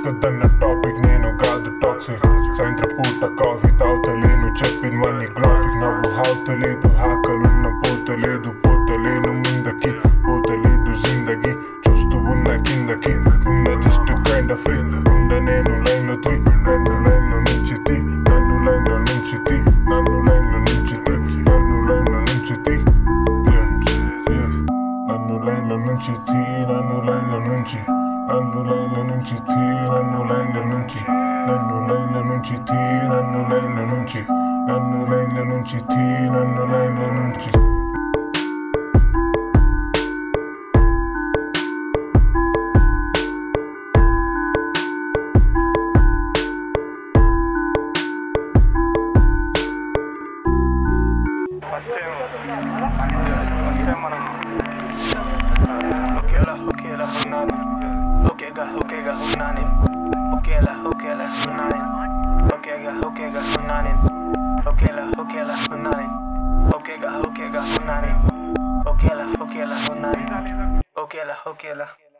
వస్తుందన్న టాపిక్ నేను కాదు టాక్సిక్ సాయంత్రం పూట కాఫీ తాగుతలేను చెప్పినవన్నీ గ్రాఫిక్ నవ్వు హావుతలేదు హాకలున్న పోతలేదు పోతలేను ముందకి పోతలేదు జిందగీ చూస్తూ ఉన్న కిందకి ఉన్న జస్ట్ కైండ్ ఆఫ్ ఫ్రీ ఉండ నేను లైన్ లో త్రీ నన్ను లైన్ లో నుంచి తీ నన్ను లైన్ లో నుంచి తీ నన్ను లైన్ లో నుంచి తీ నన్ను లైన్ లో నుంచి తీ Yeah, yeah. నన్ను లైన్ లో నుంచి తీ నన్ను లైన్ లో నుంచి నన్ను లైన్ లో నుంచి తీ నన్ను లైన్ లో నుంచి నన్ను లైన్ లో నుంచి తీ నన్ను లైన్ లో నుంచి నన్ను లైన్ లో నుంచి తీ నన్ను లైన్ లో నుంచి ఫస్ట్ టైం ఫస్ట్ టైం మనం ఒకేలా ఒకేలా ఉన్నాను ఒకేగా ఒకేగా ఉన్నాను ఒకేలా ఒకేలా ఉన్నాను ఒకేగా ఒకేగా ఉన్నాను ఒకేలా ఒకేలా ఉన్నాను ఒకేగా ఒకేగా ఉన్నాను ఒకేలా ఒకేలా ఉన్నాను ఒకేలా ఒకేలా